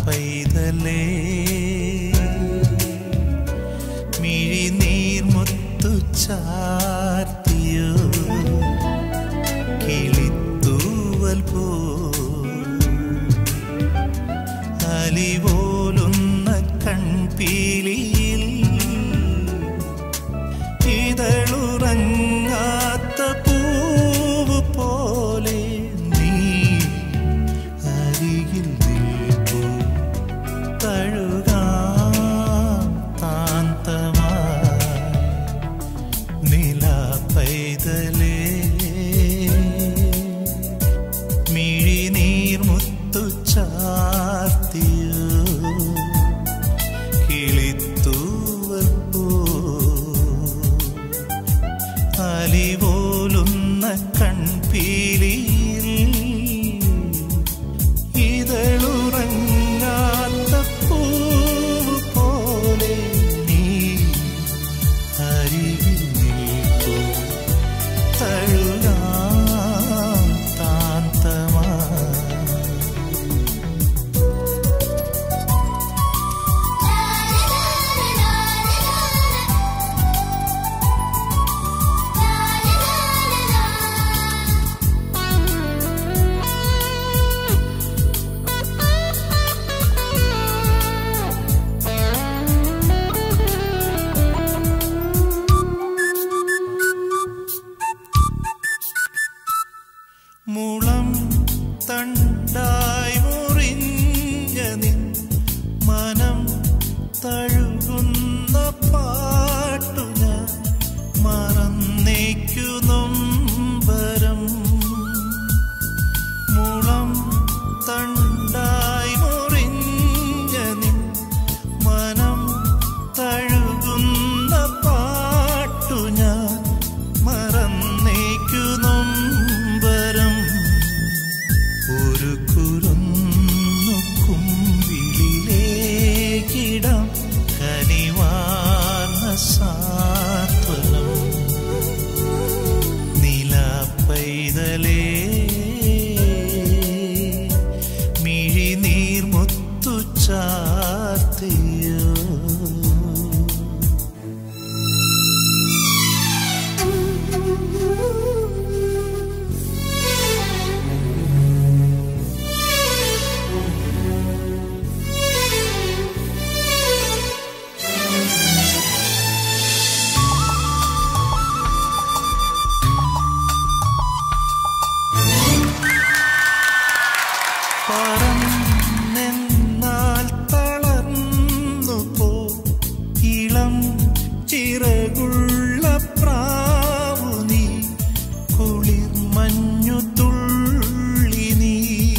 പൈതലേ മിഴിനീർമുത്തു ചാർത്തിയോ കിളിത്തൂവൽ പോ അലിപോലുന്ന കൺപീലിയിൽ ഇതളുറങ്ങാത്ത പൂവ് പോലെ നീ അരികിൽ നിൽക്കൂ തഴുകാം താന്തമായി നില പൈതലേ മിഴിനീർമുത്തു ചാർത്തിയോ കിളിത്തൂവൽ പോ അലിപോലുന്ന കൺപീലിയിൽ ഇതളുറങ്ങാത്ത പൂവ് പോലെ നീ അരികിൽ നിൽക്കൂ തഴുകാം താന്തമായി മുളം തണ്ടായി മുറിഞ്ഞ നിൻ മനം തഴുകുന്ന പാട്ടു ഞാൻ മറന്നേക്കു നൊമ്പരം മുളം തണ്ടായി മുറിഞ്ഞ നിൻ മനം തഴുകുന്ന പാട്ടു ഞാൻ മറന്നേക്കു നൊമ്പരം ഒരു കുരുന്നു കുമ്പിളിലേക്കിടാം കനിവാർന്ന സാത്വനം നില പൈതലേ മിഴിനീർമുത്തു ചാർത്തിയോ പറന്നെന്നാൽ തളർന്നു പോ ഇളം ചിറകുള്ള പ്രാവു നീ കുളിർ മഞ്ഞു തുള്ളി നീ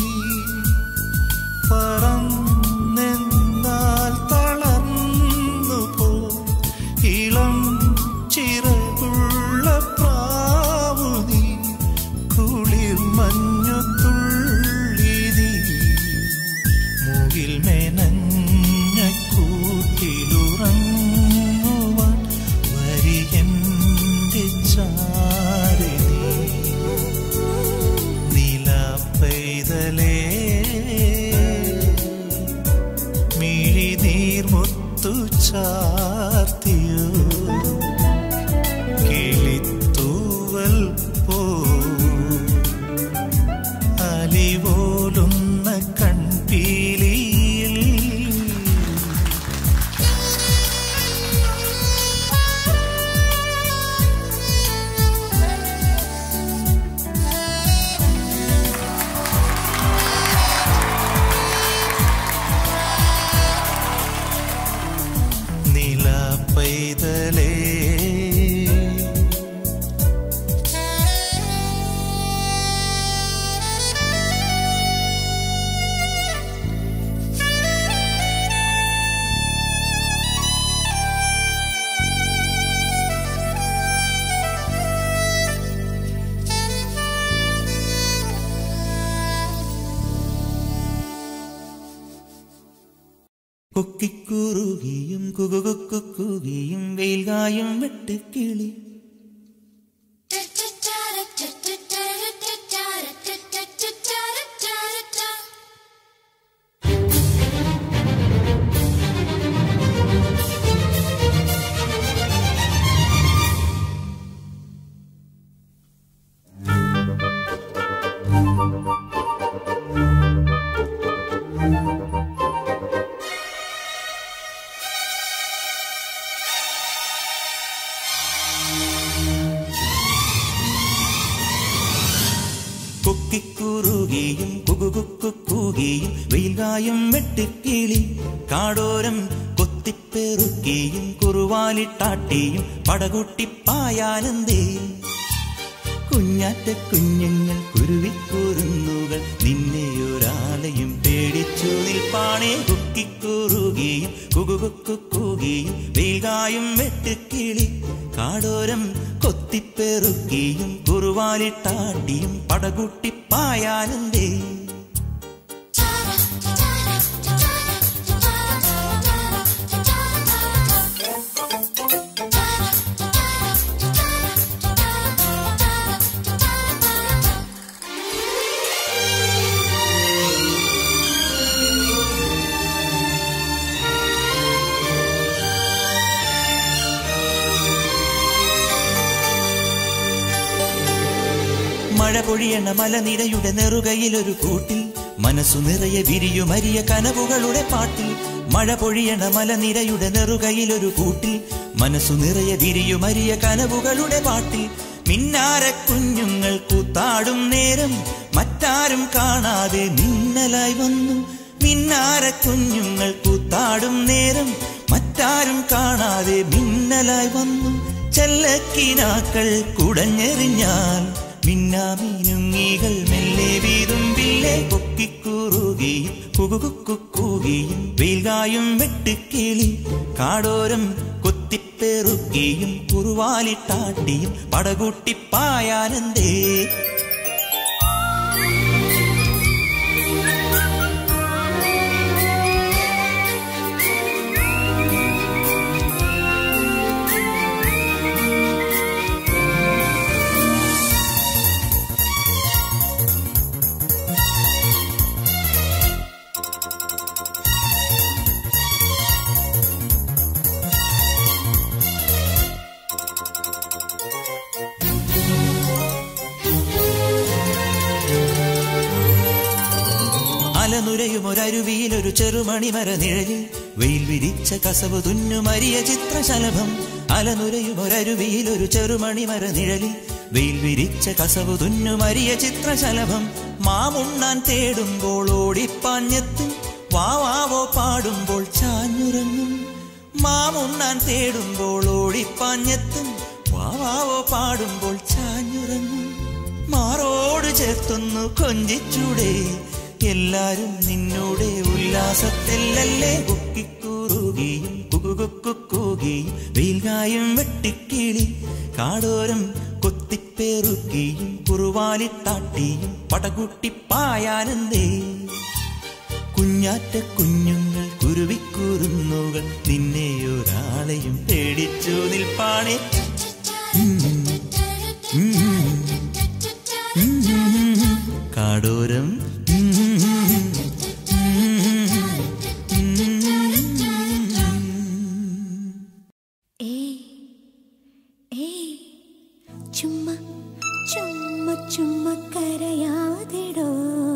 പറന്നെന്നാൽ തളർന്നു പോ ഇളം ചിറകുള്ള പ്രാവു നീ കുളിർ മഞ്ഞു തുള്ളി നീ മുകിൽ മെനഞ്ഞ കൂട്ടിലുറങ്ങുവാൻ വരികന്റെ ചാരി നില പെയ്തലേ മിഴിനീർമുത്തു ചാർത്തിയോ കിളിത്തൂവൽ പോ അലിപോലുന്ന കൺപീലിയിൽ നില പൈതലേ കൊക്കിക്കുറുകിയും കുകുകുക്കുകിയും വെയിൽകായും വെട്ടുക്കിളി Ta-ta-ta-ta-ta-ta-ta-ta-ta-ta-ta-ta-ta വെയിൽകായും വെട്ടുക്കിളി കാടോരം കൊത്തിപ്പെറുക്കിയും കുറുവാലിട്ടാട്ടിയും പടകുട്ടിപ്പായാനന്ദേ കുഞ്ഞാറ്റ കുഞ്ഞുങ്ങൾ കുരുവിക്കൂറുന്നുകൾ നിന്നെ ഒരാളെയും പേടിച്ചു നിൽപ്പാണേ കുക്കിക്കൂറുകയും കുകുകുക്കുകയും വെയിൽകായും വെട്ടുക്കിളി കാടോരം കൊത്തിപ്പെറുക്കിയും കുറുവാലിട്ടാട്ടിയും പടകുട്ടിപ്പായാനന്ദേ മഴ പൊഴിയണ മലനിരയുടെ നെറുകയിലൊരു കൂട്ടിൽ മനസ്സു നിറയെ വിരിയുമരിയ കനവുകളുടെ പാട്ടിൽ മഴ പൊഴിയണ മലനിരയുടെ നെറുകയിലൊരു കൂട്ടിൽ മനസ്സു നിറയെ വിരിയുമരിയ കനവുകളുടെ പാട്ടിൽ മിന്നാര കുഞ്ഞുങ്ങൾ കൂത്താടും നേരം മറ്റാരും കാണാതെ മിന്നലായി വന്നു മിന്നാര കുഞ്ഞുങ്ങൾ കൂത്താടും നേരം മറ്റാരും കാണാതെ മിന്നലായി വന്നു ചെല്ലക്കിനാക്കൾ കുടഞ്ഞെറിഞ്ഞാൽ മിന്നാമീനുങ്ങീകൾ മെല്ലെ വീതുമ്പില്ലേ കൊക്കിക്കൂറുകയും കുകുകുക്കുകയും വെയിൽകായും വെട്ടുക്കിളി കാടോരം കൊത്തിപ്പെറുക്കിയും കുറുവാലിട്ടാട്ടിയും പടകൂട്ടിപ്പായാനന്ദേ അലനുരയും ഒരരുവിയിൽ ഒരു ചെറുമണിമര നിഴലിൽ വെയിൽ വിരിച്ച കസവ് തുന്നുമരിയ ചിത്രശലഭം അലനുരയും ഒരരുവിയിൽ ഒരു ചെറുമണിമര നിഴലിൽ വെയിൽ വിരിച്ച കസവ് തുന്നുമരിയ ചിത്രശലഭം മാമുണ്ണാൻ തേടുമ്പോൾ ഓടിപ്പാഞ്ഞെത്തും വാവാവോ പാടുമ്പോൾ ചാഞ്ഞുറങ്ങും മാമുണ്ണാൻ തേടുമ്പോൾ ഓടിപ്പാഞ്ഞെത്തും വാവാവോ പാടുമ്പോൾ ചാഞ്ഞുറങ്ങും മാറോട് ചേർത്തൊന്നു കൊഞ്ചിച്ചൂടെ എല്ലാരും നിന്നോടെ ഉല്ലാസത്തിലല്ലേ കുക്കിക്കൂറുകയും കുകുകുക്കുകയും വെയിൽകായും വെട്ടിക്കിളി കാടോരം കൊത്തിപ്പേറുകയും കുറുവാലിട്ടാട്ടിയും പടകുട്ടിപ്പായാനന്ദേ കുഞ്ഞാറ്റ കുഞ്ഞുങ്ങൾ കുരുവിക്കൂറുന്നുകൾ നിന്നെ ഒരാളെയും പേടിച്ചു നിൽപ്പാണേ കാടോരം ഏയ് ഏയ് ചുമ്മാ ചുമ്മാ ചുമ്മാ കരയാതിടോ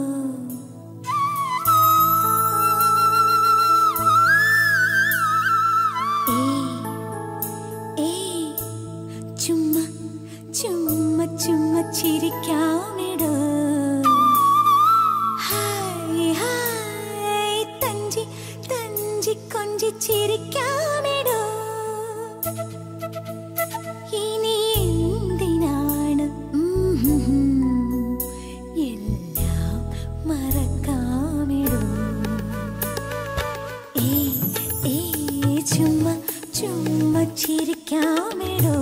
ഏയ് ഏയ് ചുമ്മാ ചുമ്മാ ചുമ്മാ ചിരിക്കാമിടോ ഹായ് ഹായ് തഞ്ചി തഞ്ചി കൊഞ്ചി ചിരിക്കാമിടോ ഇനി എന്തിനാണ് ഉം ഹും ഹും എല്ലാം മറക്കാമിടോ ഏയ് ഏയ് ചുമ്മാ ചുമ്മാ ചിരിക്കാമിടോ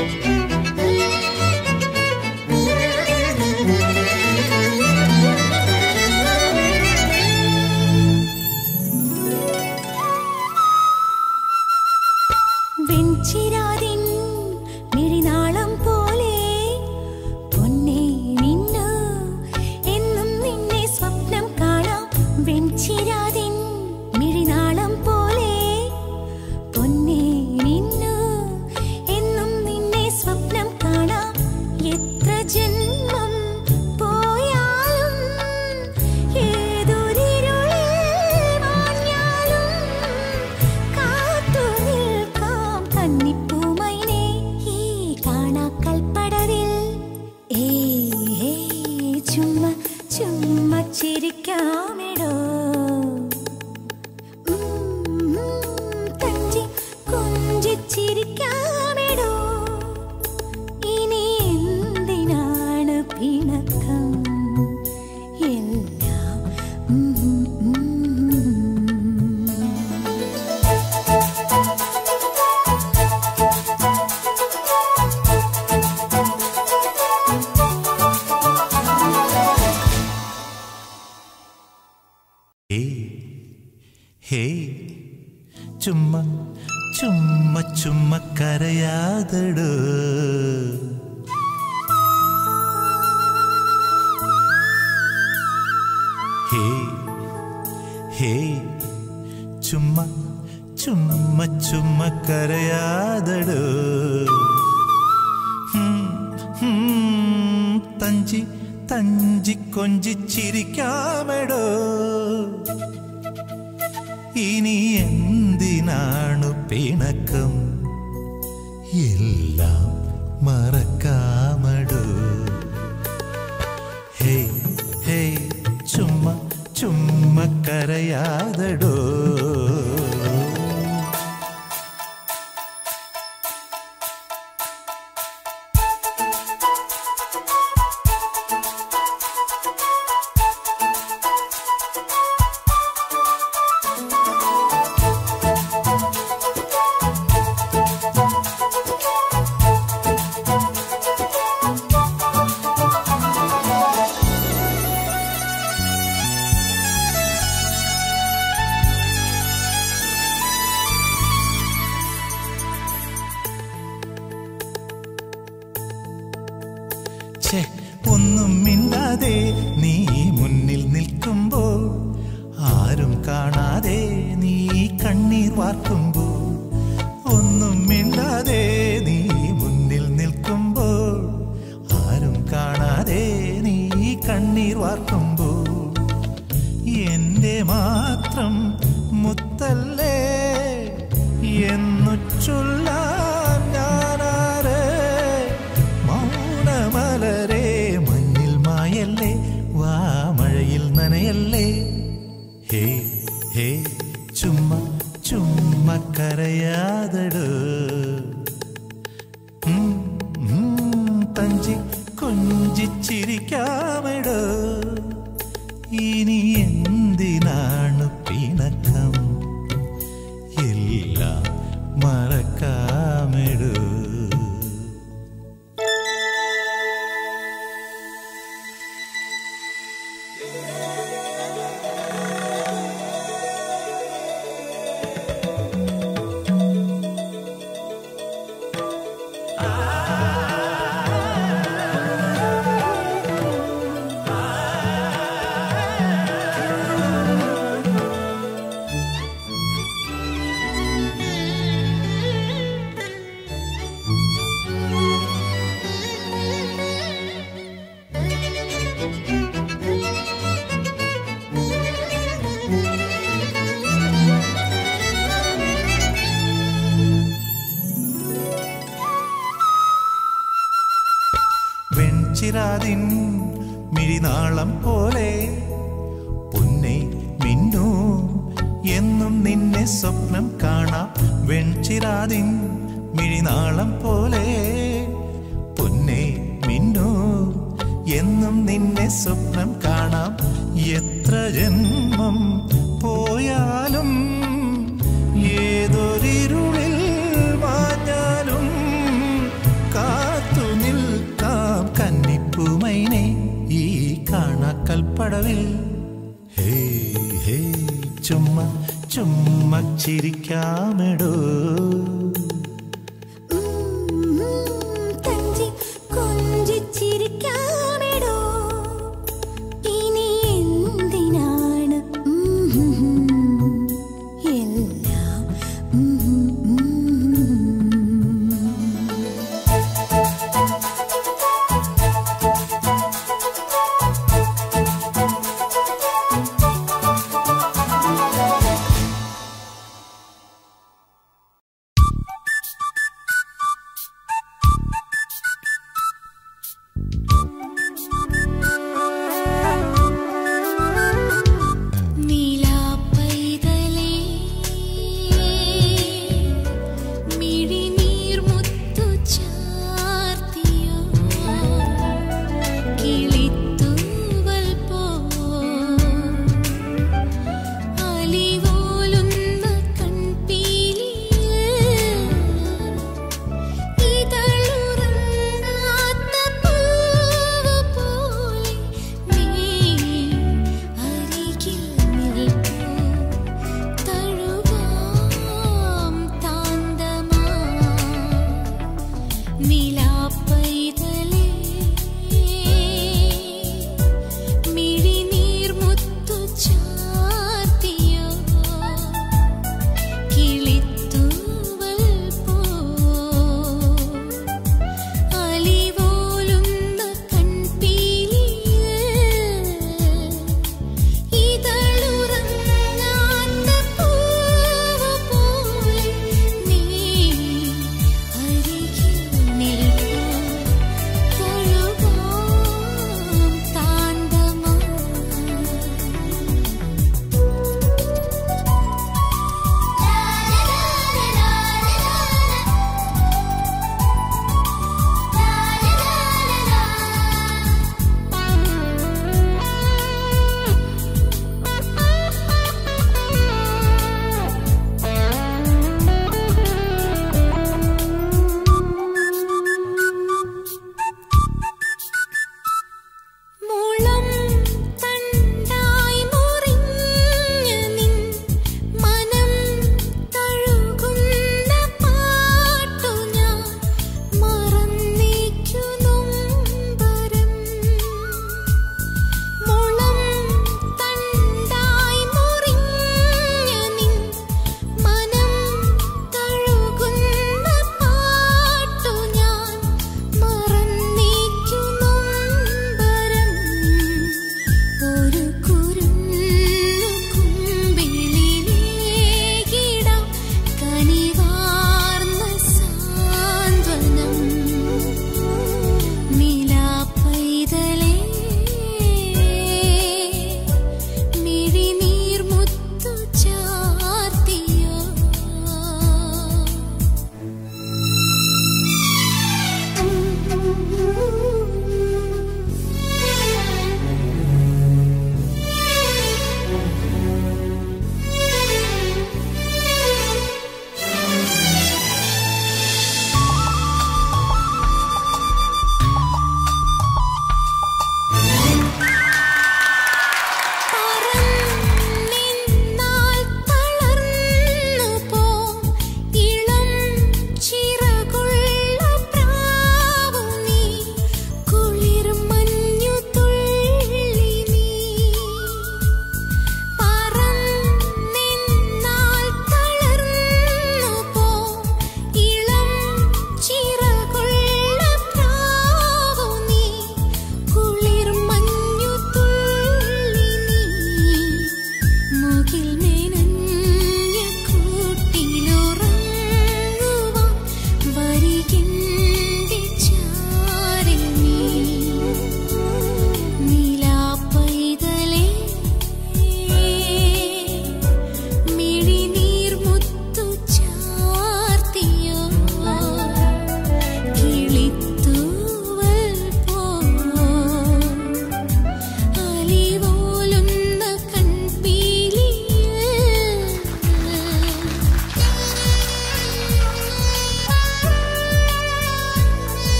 വെഞ്ചിരാതിൻ മിഴിനാളം പോലെ പൊന്നേ നിന്നു എന്നും നിന്നെ സ്വപ്നം കാണാം വെഞ്ചിരാതിൻ മിഴിനാളം പോലെ പൊന്നേ നിന്നു എന്നും നിന്നെ സ്വപ്നം കാണാം എത്ര ജന്മം പോയാലും ഏതൊരിരുളിൽ മാഞ്ഞാലും കാത്തു നിൽക്കാം കന്നിപ്പൂമൈനെ ഈ കാണാക്കൽപ്പടവിൽ ഏ ഏ, ചുമ്മാ ചുമ്മാ ചിരിക്കാമിടോ ഉം, തഞ്ചി കൊഞ്ചിച്ചിരിക്കാമിടോ ഇനി എന്തിനാണ് പിണക്കം എല്ലാം ഉം, ഉം, ഉം. ഹേ ഹേ ചുമ്മാ ചുമ്മാ ചുമ്മാ കരയാതടോ ഹേ ഹേ ചുമ്മാ ചുമ്മാ ചുമ്മാ കരയാതടോ ഹും, ഹും, തഞ്ചി തഞ്ചി കൊഞ്ചിച്ചിരിക്കാമെടോ ഇനി എന്തിനാണു പിണക്കം എല്ലാം മറക്കാമടോ ഹേ ഹേ ചുമ്മാ ചുമ്മാ കരയാതടോ ഛേ ഒന്നും മിണ്ടാതെ നീ മുന്നിൽ നിൽക്കുമ്പോൾ ആരും കാണാതെ നീ കണ്ണീർ വാർക്കുമ്പോൾ ഒന്നും മിണ്ടാതെ നീ മുന്നിൽ നിൽക്കുമ്പോൾ ആരും കാണാതെ നീ കണ്ണീർ വാർക്കുമ്പോൾ എന്റെ മാത്രം മുത്തല്ലേ എന്നു ചൊല്ലാൻ ഞാനാരെ മൗനമലരെ മഞ്ഞിൽ മായല്ലേ വാ മഴയിൽ നനയല്ലേ ഹേ ഹേ ചുമ്മാ ചുമ്മാ കരയാതടോ ഉം, ഉം, തഞ്ചി കൊഞ്ചിച്ചിരിക്കാമെടോ ഇനി എന്തിനാണ് പിണക്കം എല്ലാം മറക്കാമെടോ വെൺചിരാതിൻ മിഴിനാളം പോലെ പൊന്നെ മിന്നു എന്നും നിന്നെ സ്വപ്നം കാണാം വെൺചിരാതിൻ മിഴിനാളം പോലെ പൊന്നെ മിന്നു എന്നും നിന്നെ സ്വപ്നം കാണാം എത്ര ജന്മം പോയാലും ഏതൊരിരുളിൽ മാഞ്ഞാലും പടവിൽ ഹേ ഹേ ചുമ്മാ ചുമ്മാ ചിരിക്കാമെടോ തഞ്ചി കൊഞ്ചിച്ചിരിക്കാമെടോ ഇനി എന്തിനാണ് എല്ലാം നീലാപ്പൈതലേ മിഴിനീർമുത്തു ചാർത്തിയോ കിളിത്തൂവൽ പോ അലിവോലുന്ന കൺപീലിയിൽ ഇതളുറങ്ങാത്ത പൂവ് പോലെ നീ അരികിൽ നിൽക്കൂ തഴുവാം താന്തമാ നിലാപ്പൈതലേ മിഴിനീർമുത്തു ചാർത്തിയോ കിളിത്തൂവൽ പോ അലിവോലുന്ന കൺപീലിയിൽ ഇതളുറങ്ങാത്ത പൂവ് പോലെ നീ അരികിൽ നിൽക്കൂ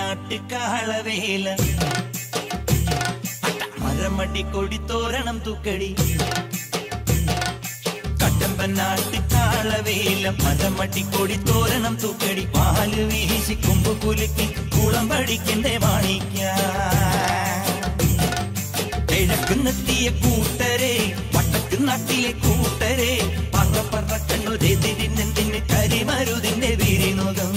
നാട്ടുകാളവേല മരമടി കൊടിത്തോരണം തൂക്കടി കട്ടമ്പൻ നാട്ടുകാളവേല മരമടി കൊടിത്തോരണം തൂക്കടി പാല് വീശി കൊമ്പ് കുലുക്കി കുളം പഠിക്കണ്ടേ മാണിക്ക കിഴക്കുന്നെത്തിയ കൂട്ടരെ വട്ടക്ക് നാട്ടിലെ കൂട്ടരെ പറ പറ കണ്ണുരെതിരിന്നെന്തിന് കരിമരുതിന്റെ വിരിനുകം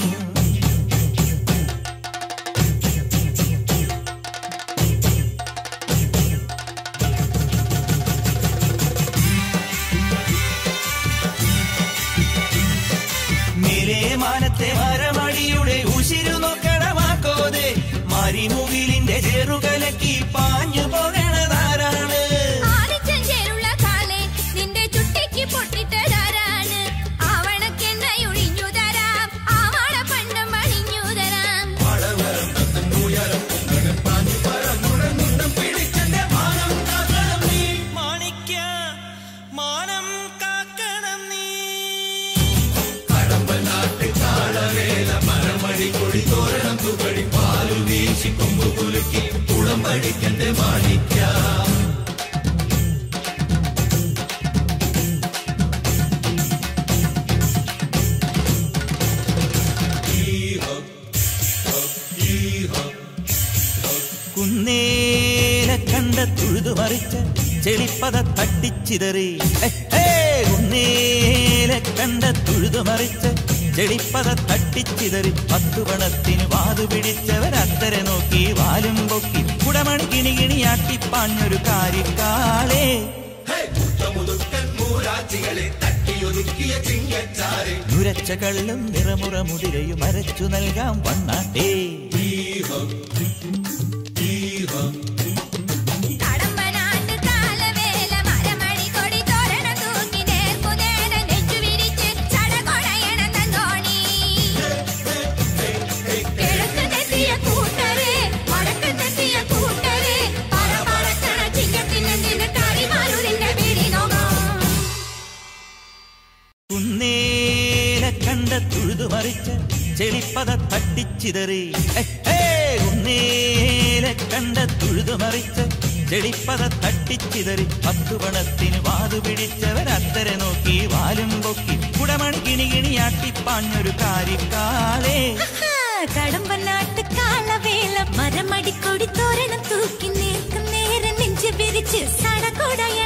മേലെ മാനത്തെ മരമടിയുടെ ഉശിരു നോക്കണമാക്കോതെ മരിമുകിലിന്റെ ചെറുകലക്കി പാഞ്ഞു പോകണതാരാണ് ആദിച്ചൻ ചേരുള്ള കാലേ നിന്റെ ചുട്ടിക്ക് പൊട്ടിട്ടതാരാണ് ആവണക്കെണ്ണയൊഴിഞ്ഞു തരാം ആവാള പണ്ടം പണിഞ്ഞു തരാം മാണിക്യ മാനം കാക്കണം നീ കുന്നേല കണ്ട തുഴുതു മറിച്ച ചെളിപ്പത തട്ടിച്ചിതറി ഹേ, ഹേ, കുന്നേല കണ്ട തുഴുതു മറിച്ച ചെളിപ്പത തട്ടിച്ചിതറി പത്തു പണത്തിന് വാതു പിടിച്ചവരത്തരെ നോക്കി വാലും പൊക്കി കുടമണി കിണി കിണിയാട്ടി പാഞ്ഞൊരു കാര്യക്കാളേ നുരച്ച കള്ളും നിറമുറ മുതിരയും അരച്ചു നൽകാം വണ്ണാട്ടേ കടമ്പനാട്ട് കാലവേല മരമണി കൊടി തോരണം തൂക്കി നേർക്കുനേരെ നെഞ്ചു വിരിച്ച് ചടകൊടയണം തന്തോണി കിഴക്കുന്നെത്തിയ കൂട്ടരെ വടക്കുന്നെത്തിയ കൂട്ടരെ പറ പറക്കണ ചിങ്ങത്തിനെന്തിന് കരിമാരുതിന്റെ പിടി നോക്കാം കുന്നേല കണ്ട തുഴുതു മറിച്ച ചെളിപ്പത തട്ടിച്ചിതറി ഹേ, ഹേ, കുന്നേല കണ്ട തുഴുതു മറിച്ച ചെളിപ്പത തട്ടിച്ചിതറി പത്തു പണത്തിന് വാതു പിടിച്ചവരത്തരെ നോക്കി വാലും പൊക്കി കുടമണി കിണി കിണിയാട്ടി പാഞ്ഞൊരു കാര്യക്കാളേ കടമ്പനാട്ട് കാലവേല മരമടി കൊടി തോരണം തൂക്കി നേർക്കും നേരം നെഞ്ചു വിരിച്ച് സടകൊടയ